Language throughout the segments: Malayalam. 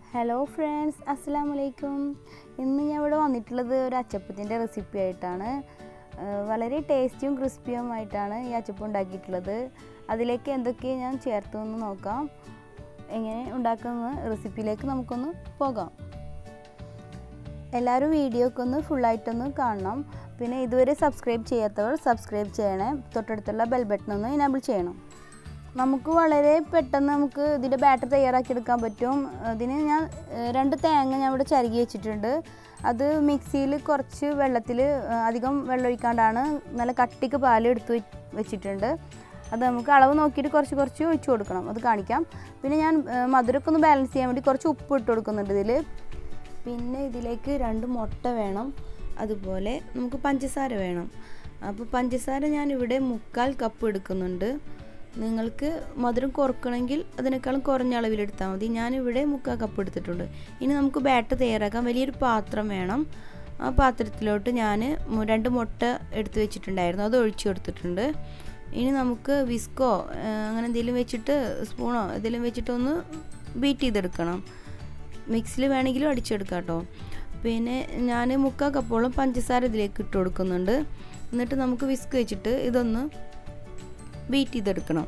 ഹലോ ഫ്രണ്ട്സ് അസ്സാം വലൈക്കും ഇന്ന് ഞാൻ ഇവിടെ വന്നിട്ടുള്ളത് ഒരു അച്ചപ്പത്തിൻ്റെ റെസിപ്പി ആയിട്ടാണ് ഏഹ് വളരെ ടേസ്റ്റിയും ക്രിസ്പിയുമായിട്ടാണ് ഈ അച്ചപ്പം ഉണ്ടാക്കിയിട്ടുള്ളത് അതിലേക്ക് എന്തൊക്കെ ഞാൻ ചേർത്തു എന്ന് നോക്കാം എങ്ങനെ ഉണ്ടാക്കുന്ന റെസിപ്പിയിലേക്ക് നമുക്കൊന്ന് പോകാം എല്ലാവരും വീഡിയോ ഒക്കെ ഒന്ന് ഫുള്ളായിട്ടൊന്ന് കാണണം പിന്നെ ഇതുവരെ സബ്സ്ക്രൈബ് ചെയ്യാത്തവർ സബ്സ്ക്രൈബ് ചെയ്യണേ തൊട്ടടുത്തുള്ള ബെൽ ബട്ടൺ ഒന്ന് ഇനാബിൾ ചെയ്യണം നമുക്ക് വളരെ പെട്ടെന്ന് നമുക്ക് ഇതിൻ്റെ ബാറ്റർ തയ്യാറാക്കിയെടുക്കാൻ പറ്റും അതിന് ഞാൻ ഏഹ്, രണ്ട് തേങ്ങ ഞാൻ ഇവിടെ ചരുകി വെച്ചിട്ടുണ്ട് അത് മിക്സിയിൽ കുറച്ച് വെള്ളത്തിൽ അധികം വെള്ളം ഒഴിക്കാണ്ടാണ് നല്ല കട്ടിക്ക് പാൽ എടുത്ത് വെ- വെച്ചിട്ടുണ്ട് അത് നമുക്ക് അളവ് നോക്കിയിട്ട് കുറച്ച് കുറച്ച് ഒഴിച്ചു കൊടുക്കണം അത് കാണിക്കാം പിന്നെ ഞാൻ ഏഹ്, മധുരമൊക്കെ ഒന്ന് ബാലൻസ് ചെയ്യാൻ വേണ്ടി കുറച്ച് ഉപ്പ് ഇട്ട് കൊടുക്കുന്നുണ്ട് ഇതിൽ പിന്നെ ഇതിലേക്ക് രണ്ട് മുട്ട വേണം അതുപോലെ നമുക്ക് പഞ്ചസാര വേണം അപ്പോൾ പഞ്ചസാര ഞാൻ ഇവിടെ മുക്കാൽ കപ്പ് എടുക്കുന്നുണ്ട് നിങ്ങൾക്ക് മധുരം കുറക്കണമെങ്കിൽ അതിനേക്കാളും കുറഞ്ഞ അളവിലെടുത്താൽ മതി ഞാനിവിടെ മുക്കാൽ കപ്പ് എടുത്തിട്ടുണ്ട് ഇനി നമുക്ക് ബാറ്റർ തയ്യാറാക്കാൻ വലിയൊരു പാത്രം വേണം ആ പാത്രത്തിലോട്ട് ഞാൻ രണ്ട് മുട്ട എടുത്ത് വെച്ചിട്ടുണ്ടായിരുന്നു അത് ഒഴിച്ചു കൊടുത്തിട്ടുണ്ട് ഇനി നമുക്ക് വിസ്കോ ഏഹ്, അങ്ങനെ എന്തെങ്കിലും വെച്ചിട്ട് സ്പൂണോ എന്തെങ്കിലും വെച്ചിട്ടൊന്ന് ബീറ്റ് ചെയ്തെടുക്കണം മിക്സിയിൽ വേണമെങ്കിലും അടിച്ചെടുക്കാം കേട്ടോ പിന്നെ ഞാൻ മുക്കാൽ കപ്പോളം പഞ്ചസാര ഇതിലേക്ക് ഇട്ട് കൊടുക്കുന്നുണ്ട് എന്നിട്ട് നമുക്ക് വിസ്ക് വെച്ചിട്ട് ഇതൊന്ന് ബീറ്റ് ചെയ്തെടുക്കണം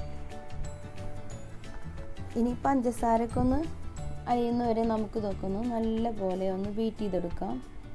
ഇനി പഞ്ചസാരയൊക്കെ ഒന്ന് അരിയുന്ന വരെ നമുക്ക് ഇതൊക്കെ ഒന്ന് നല്ല പോലെ ഒന്ന് ബീറ്റ് ചെയ്തെടുക്കാം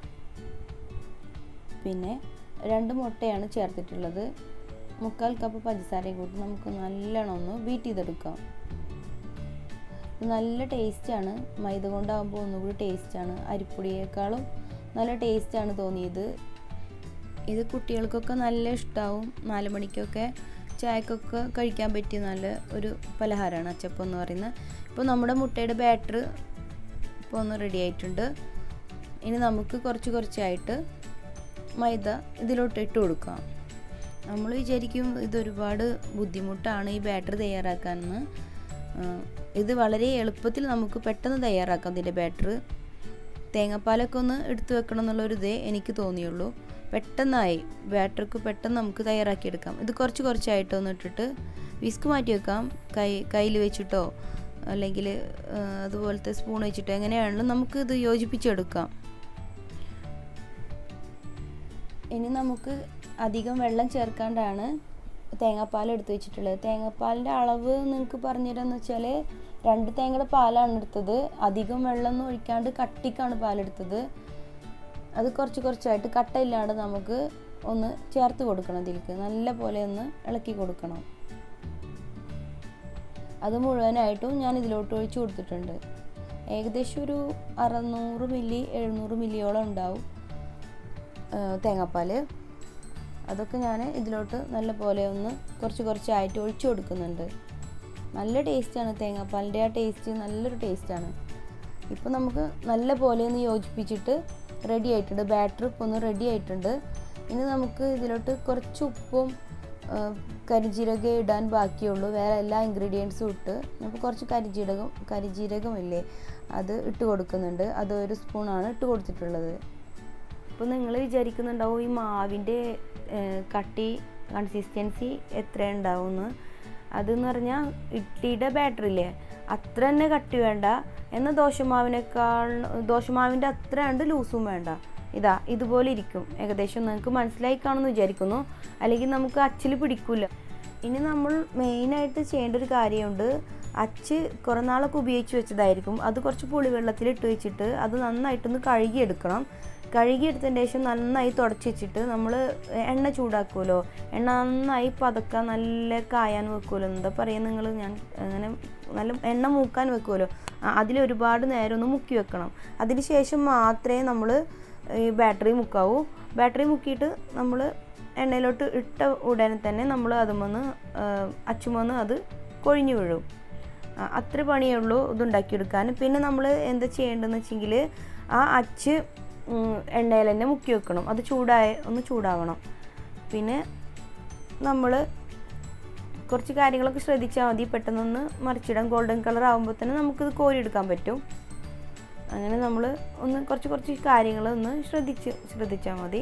പിന്നെ രണ്ട് മുട്ടയാണ് ചേർത്തിട്ടുള്ളത് മുക്കാൽ കപ്പ് പഞ്ചസാരയും കൂട്ടി നമുക്ക് നല്ലോണം ഒന്ന് ബീറ്റ് ചെയ്തെടുക്കാം ഇത് നല്ല ടേസ്റ്റാണ് മൈദ കൊണ്ടാകുമ്പോൾ ഒന്നുകൂടി ടേസ്റ്റാണ് അരിപ്പൊടിയേക്കാളും നല്ല ടേസ്റ്റാണ് തോന്നിയത് ഇത് കുട്ടികൾക്കൊക്കെ നല്ല ഇഷ്ടമാവും നാല് മണിക്കൊക്കെ ചായക്കൊക്കെ കഴിക്കാൻ പറ്റിയ നല്ല ഒരു പലഹാരമാണ് അച്ചപ്പം എന്ന് പറയുന്നത് ഇപ്പോൾ നമ്മുടെ മുട്ടയുടെ ബാറ്റർ ഇപ്പോൾ ഒന്ന് റെഡി ആയിട്ടുണ്ട് ഇനി നമുക്ക് കുറച്ച് കുറച്ചായിട്ട് മൈദ ഇതിലോട്ട് ഇട്ട് കൊടുക്കാം നമ്മൾ വിചാരിക്കും ഇതൊരുപാട് ബുദ്ധിമുട്ടാണ് ഈ ബാറ്റർ തയ്യാറാക്കാനെന്ന് ആഹ് ഇത് വളരെ എളുപ്പത്തിൽ നമുക്ക് പെട്ടെന്ന് തയ്യാറാക്കാം ഇതിൻ്റെ ബാറ്റർ തേങ്ങാപ്പാലൊക്കെ ഒന്ന് എടുത്തു വെക്കണം എന്നുള്ളൊരു ഇതേ എനിക്ക് തോന്നിയുള്ളൂ പെട്ടെന്നായി ബാറ്റർക്ക് പെട്ടെന്ന് നമുക്ക് തയ്യാറാക്കിയെടുക്കാം ഇത് കുറച്ച് കുറച്ചായിട്ട് ഒന്ന് ഇട്ടിട്ട് വിസ്ക് മാറ്റി വെക്കാം കൈ കയ്യിൽ വെച്ചിട്ടോ അല്ലെങ്കിൽ അതുപോലത്തെ സ്പൂൺ വെച്ചിട്ടോ എങ്ങനെയാണെങ്കിലും നമുക്ക് ഇത് യോജിപ്പിച്ചെടുക്കാം ഇനി നമുക്ക് അധികം വെള്ളം ചേർക്കാണ്ടാണ് തേങ്ങാപ്പാൽ എടുത്ത് വെച്ചിട്ടുള്ളത് തേങ്ങാപ്പാലിൻ്റെ അളവ് നിങ്ങൾക്ക് പറഞ്ഞുതരാന്ന് വെച്ചാൽ രണ്ട് തേങ്ങയുടെ പാലാണ് എടുത്തത് അധികം വെള്ളമൊന്നും ഒഴിക്കാണ്ട് കട്ടിക്കാണ് പാലെടുത്തത് അത് കുറച്ച് കുറച്ചായിട്ട് കട്ടയില്ലാണ്ട് നമുക്ക് ഒന്ന് ചേർത്ത് കൊടുക്കണം ഇതിലേക്ക് നല്ല പോലെ ഒന്ന് ഇളക്കി കൊടുക്കണം അത് മുഴുവനായിട്ടും ഞാൻ ഇതിലോട്ട് ഒഴിച്ച് കൊടുത്തിട്ടുണ്ട് ഏകദേശം ഒരു അറുന്നൂറ് മില്ലി എഴുന്നൂറ് മില്ലിയോളം ഉണ്ടാവും ആ, തേങ്ങാപ്പാൽ അതൊക്കെ ഞാൻ ഇതിലോട്ട് നല്ല പോലെ ഒന്ന് കുറച്ച് കുറച്ചായിട്ട് ഒഴിച്ചു കൊടുക്കുന്നുണ്ട് നല്ല ടേസ്റ്റാണ് തേങ്ങാപ്പാലിൻ്റെ ആ ടേസ്റ്റ് നല്ലൊരു ടേസ്റ്റാണ് ഇപ്പോൾ നമുക്ക് നല്ല പോലെ ഒന്ന് യോജിപ്പിച്ചിട്ട് റെഡി ആയിട്ടുണ്ട് ബാറ്റർ ഇപ്പോൾ ഒന്ന് റെഡി ആയിട്ടുണ്ട് ഇനി നമുക്ക് ഇതിലോട്ട് കുറച്ച് ഉപ്പും ആ, കരിഞ്ജീരകം ഇടാൻ ബാക്കിയുള്ളൂ വേറെ എല്ലാ ഇൻഗ്രീഡിയൻസും ഇട്ട് നമുക്ക് കുറച്ച് കരിഞ്ജീരകം കരിഞ്ജീരകം ഇല്ലേ അത് ഇട്ട് കൊടുക്കുന്നുണ്ട് അത് ഒരു സ്പൂണാണ് ഇട്ട് കൊടുത്തിട്ടുള്ളത് അപ്പോൾ നിങ്ങൾ വിചാരിക്കുന്നുണ്ടാവും ഈ മാവിൻ്റെ ഏഹ്, കട്ടി കൺസിസ്റ്റൻസി എത്ര ഉണ്ടാവുമെന്ന് അതെന്ന് പറഞ്ഞാൽ ഇഡ്ഡലിയുടെ ബാറ്റർ ഇല്ലേ അത്ര തന്നെ കട്ടി വേണ്ട എന്നാൽ ദോശമാവിനേക്കാൾ ദോശമാവിൻ്റെ അത്ര ഉണ്ട് ലൂസും വേണ്ട ഇതാ ഇതുപോലെ ഇരിക്കും ഏകദേശം നിങ്ങൾക്ക് മനസ്സിലായി കാണുമെന്ന് വിചാരിക്കുന്നു അല്ലെങ്കിൽ നമുക്ക് അച്ചിൽ പിടിക്കില്ല ഇനി നമ്മൾ മെയിനായിട്ട് ചെയ്യേണ്ട ഒരു കാര്യമുണ്ട് അച്ച് കുറേ നാളൊക്കെ ഉപയോഗിച്ച് വെച്ചതായിരിക്കും അത് കുറച്ച് പുളിവെള്ളത്തിൽ ഇട്ട് വെച്ചിട്ട് അത് നന്നായിട്ടൊന്ന് കഴുകിയെടുക്കണം കഴുകിയെടുത്തതിന് ശേഷം നന്നായി തുടച്ച് വെച്ചിട്ട് നമ്മൾ എണ്ണ ചൂടാക്കുമല്ലോ എണ്ണ നന്നായി പതക്കാൻ നല്ല കായാൻ വെക്കുമല്ലോ എന്താ പറയുക നിങ്ങൾ ഞാൻ അങ്ങനെ നല്ല എണ്ണ മൂക്കാൻ വെക്കുമല്ലോ അതിൽ ഒരുപാട് നേരം ഒന്ന് മുക്കി വെക്കണം അതിന് ശേഷം മാത്രമേ നമ്മൾ ഈ ബാറ്ററി മുക്കാവൂ ബാറ്ററി മുക്കിയിട്ട് നമ്മൾ എണ്ണയിലോട്ട് ഇട്ട ഉടനെ തന്നെ നമ്മൾ അതുമെന്ന് അച്ചുമെന്ന് അത് കൊഴിഞ്ഞു വീഴും ആ, അത്ര പണിയേ ഉള്ളൂ ഇതുണ്ടാക്കിയെടുക്കാൻ പിന്നെ നമ്മൾ എന്താ ചെയ്യേണ്ടതെന്ന് വെച്ചെങ്കിൽ ആ അച്ച് ഉം, എണ്ണയിൽ തന്നെ മുക്കി വെക്കണം അത് ചൂടായ ഒന്ന് ചൂടാവണം പിന്നെ നമ്മൾ കുറച്ച് കാര്യങ്ങളൊക്കെ ശ്രദ്ധിച്ചാൽ മതി പെട്ടെന്നൊന്ന് മറിച്ചിടാം ഗോൾഡൻ കളർ ആകുമ്പോൾ തന്നെ നമുക്കിത് കോരിയെടുക്കാൻ പറ്റും അങ്ങനെ നമ്മൾ ഒന്ന് കുറച്ച് കുറച്ച് കാര്യങ്ങൾ ഒന്ന് ശ്രദ്ധിച്ച് ശ്രദ്ധിച്ചാൽ മതി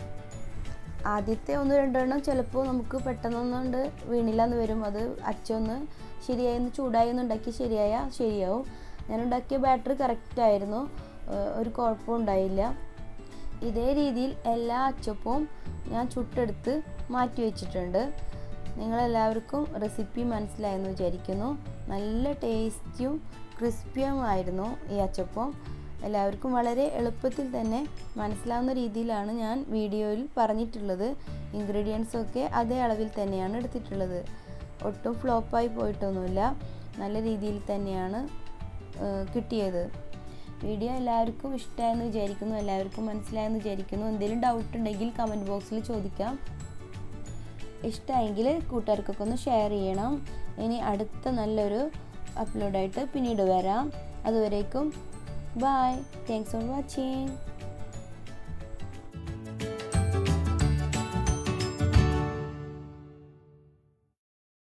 ആദ്യത്തെ ഒന്ന് രണ്ടെണ്ണം ചിലപ്പോൾ നമുക്ക് പെട്ടെന്നൊന്നുകൊണ്ട് വീണില്ല എന്ന് വരും അത് അച്ചൊന്ന് ശരിയായി ഒന്ന് ചൂടായി ഒന്ന് ഉണ്ടാക്കി ശരിയായാൽ ശരിയാവും ഞാൻ ഉണ്ടാക്കിയ ബാറ്റർ കറക്റ്റ് ആയിരുന്നു ഏഹ് ഒരു കുഴപ്പവും ഉണ്ടായില്ല ഇതേ രീതിയിൽ എല്ലാ അച്ചപ്പവും ഞാൻ ചുട്ടെടുത്ത് മാറ്റി വെച്ചിട്ടുണ്ട് നിങ്ങളെല്ലാവർക്കും റെസിപ്പി മനസ്സിലായെന്ന് വിചാരിക്കുന്നു നല്ല ടേസ്റ്റിയും ക്രിസ്പിയുമായിരുന്നു ഈ അച്ചപ്പം എല്ലാവർക്കും വളരെ എളുപ്പത്തിൽ തന്നെ മനസ്സിലാവുന്ന രീതിയിലാണ് ഞാൻ വീഡിയോയിൽ പറഞ്ഞിട്ടുള്ളത് ഇൻഗ്രീഡിയൻസ് ഒക്കെ അതേ അളവിൽ തന്നെയാണ് എടുത്തിട്ടുള്ളത് ഒട്ടും ഫ്ലോപ്പായി പോയിട്ടൊന്നുമില്ല നല്ല രീതിയിൽ തന്നെയാണ് ഏഹ് കിട്ടിയത് വീഡിയോ എല്ലാവർക്കും ഇഷ്ടമായെന്ന് വിചാരിക്കുന്നു എല്ലാവർക്കും മനസ്സിലായെന്ന് വിചാരിക്കുന്നു എന്തെങ്കിലും ഡൗട്ട് ഉണ്ടെങ്കിൽ കമൻറ്റ് ബോക്സിൽ ചോദിക്കാം ഇഷ്ടമായെങ്കിൽ കൂട്ടുകാർക്കൊക്കെ ഒന്ന് ഷെയർ ചെയ്യണം ഇനി അടുത്ത നല്ലൊരു അപ്ലോഡായിട്ട് പിന്നീട് വരാം അതുവരേക്കും ബായ് താങ്ക്സ് ഫോർ വാച്ചിങ്